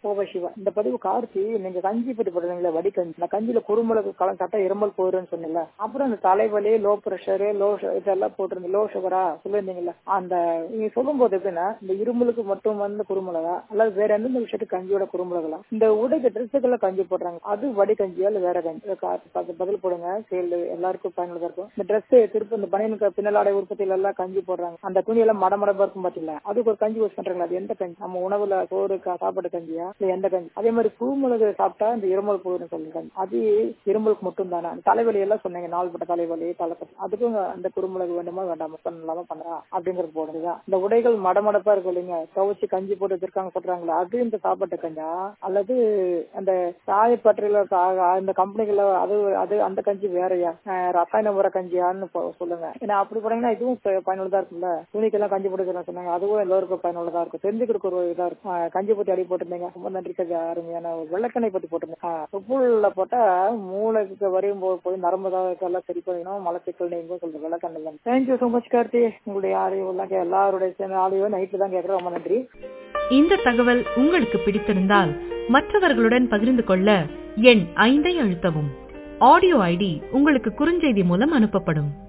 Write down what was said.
ஓவ சிவா இந்த பதிவு கார்த்தி நீங்க கஞ்சி பத்தி போடுறீங்களா வடிகஞ்சி இந்த கஞ்சியில குறுமிளகு கலம் சாப்பிட்டா இருமல் போயிருன்னு சொன்னீங்கல்ல அப்புறம் அந்த தலைவலி லோ பிரஷரு லோ இதெல்லாம் போட்டிருந்த லோ சுகரா சொல்லியிருந்தீங்கல்ல அந்த நீங்க சொல்லும் போது எப்படின்னா இந்த இருமலுக்கு மட்டும் வந்து குறுமிளகா அல்லது வேற எந்தெந்த விஷயத்துக்கு கஞ்சியோட குறுமிளகா இந்த உடைக்கு ட்ரெஸ்ஸுக்கெல்லாம் கஞ்சி போடுறாங்க அது வடி கஞ்சியா இல்ல வேற கஞ்சி இதை கார்த்தி பார்த்து பதில் போடுங்க சேல் எல்லாருக்கும் பயனுள்ளதா இருக்கும் இந்த ட்ரெஸ் திருப்பி இந்த பனியனுக்கு பின்னலாடை உற்பத்தியில எல்லாம் கஞ்சி போடுறாங்க அந்த துணி எல்லாம் மடமடப்பா இருக்கும் பாத்தீங்களா அதுக்கு ஒரு கஞ்சி யூஸ் பண்றாங்களா அது எந்த கஞ்சி நம்ம உணவுல சோறு கா- சாப்பாடு கஞ்சியா இல்ல எந்த கஞ்சி அதே மாதிரி குருமிளகு சாப்பிட்டா இந்த இருமல் போகுதுன்னு சொல்லுங்க அது இருமலுக்கு மட்டும் தானே தலைவலி எல்லாம் சொன்னீங்க நாள்பட்ட தலைவலி தலைப்பட்டு அதுக்கும் அந்த குருமிளகு வேண்டுமா வேண்டாமா பண்ணலாமா பண்றா அப்படிங்கிறது போடுறதுதான் இந்த உடைகள் மடமடப்பா இருக்கும் இல்லைங்க துவைச்சு கஞ்சி போட்டு வச்சிருக்காங்க சொல்றாங்களா அது இந்த சாப்பாட்டு கஞ்சா அல்லது அந்த சாயப்பற்றில இந்த கம்பெனிகள்ல அது அது அந்த கஞ்சி வேறயா அஹ் ரசாயன உர கஞ்சியான்னு போ- சொல்லுங்க ஏன்னா அப்படி போனீங்கன்னா இதுவும் ப- பயனுள்ளதா இருக்கும்ல துணிக்கெல்லாம் கஞ்சி போட்டு சொன்னாங்க அதுவும் எல்லோருக்கும் பயனுள்ளதா இருக்கும் தெரிஞ்சுக்கிறதுக்கு ஒரு இதா இருக்கும் அஹ் கஞ்சி பத்தி அடி போட்டிருந்தீங்க ரொம்ப நன்றி கஜா அருமையான ஒரு வெள்ளக்கண்ணை பத்தி போட்டிருந்தேன் உப்புல போட்டா மூளைக்கு வரையும் போய் போய் நரம்புதாக்கெல்லாம் சரி பண்ணணும் மலச்சிக்கல் நீங்கும் சொல்றது வெள்ளக்கண்ணை தான் தேங்க்யூ ஸோ மச் கார்த்தி உங்களுடைய ஆடியோ எல்லாம் கே- எல்லாருடைய சேர்ந்த ஆடியோ நைட்ல தான் கேட்கறேன் ரொம்ப நன்றி இந்த தகவல் உங்களுக்கு பிடித்திருந்தால் மற்றவர்களுடன் பகிர்ந்து கொள்ள எண் ஐந்தை அழுத்தவும் ஆடியோ ஐடி உங்களுக்கு குறுஞ்செய்தி மூலம் அனுப்பப்படும்